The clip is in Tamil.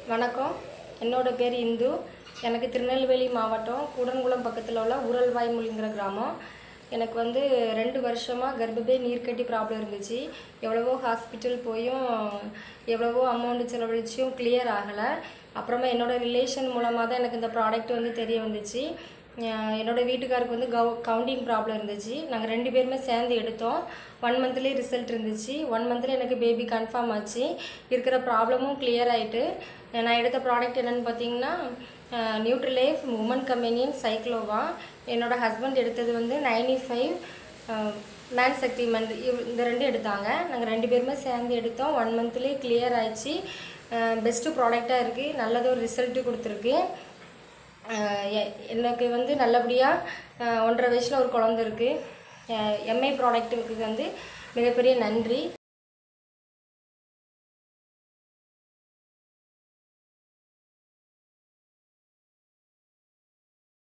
வணக்கம் என்னோட பேர் இந்து எனக்கு திருநெல்வேலி மாவட்டம் கூடன்குளம் பக்கத்தில் உள்ள உரல்வாய்மொழிங்கிற கிராமம் எனக்கு வந்து ரெண்டு வருஷமாக கர்ப்பப்பை நீர்க்கட்டி ப்ராப்ளம் இருந்துச்சு எவ்வளவோ ஹாஸ்பிட்டல் போயும் எவ்வளவோ அமௌண்ட் செலவழிச்சும் கிளியர் ஆகலை அப்புறமா என்னோட ரிலேஷன் மூலமாக தான் எனக்கு இந்த ப்ராடக்ட் வந்து தெரிய வந்துச்சு அஹ் என்னோட வீட்டுக்காருக்கு வந்து கவு கவுண்டிங் ப்ராப்ளம் இருந்துச்சு நாங்கள் ரெண்டு பேருமே சேர்ந்து எடுத்தோம் ஒன் மந்த்லேயே ரிசல்ட் இருந்துச்சு ஒன் மந்த்லேயே எனக்கு பேபி கன்ஃபார்ம் ஆச்சு இருக்கிற ப்ராப்ளமும் clear ஆயிட்டு நான் எடுத்த ப்ராடக்ட் என்னென்னு பார்த்தீங்கன்னா நியூட்ரிலைஃப் உமன் கம்பெனியின் சைக்ளோவா என்னோட ஹஸ்பண்ட் எடுத்தது வந்து ninety five man Shakti month இந்த ரெண்டும் எடுத்தாங்க நாங்கள் ரெண்டு பேருமே சேர்ந்து எடுத்தோம் ஒன் மந்த்லேயே clear ஆயிடுச்சு பெஸ்ட்டு ப்ராடக்டாக இருக்குது நல்லதொரு ரிசல்ட்டு கொடுத்துருக்கு அஹ் எ- எனக்கு வந்து நல்லபடியாக ஒன்றரை வயசில் ஒரு குழந்த இருக்குது எம்ஐ ப்ராடக்ட்டுக்கு வந்து மிகப்பெரிய நன்றி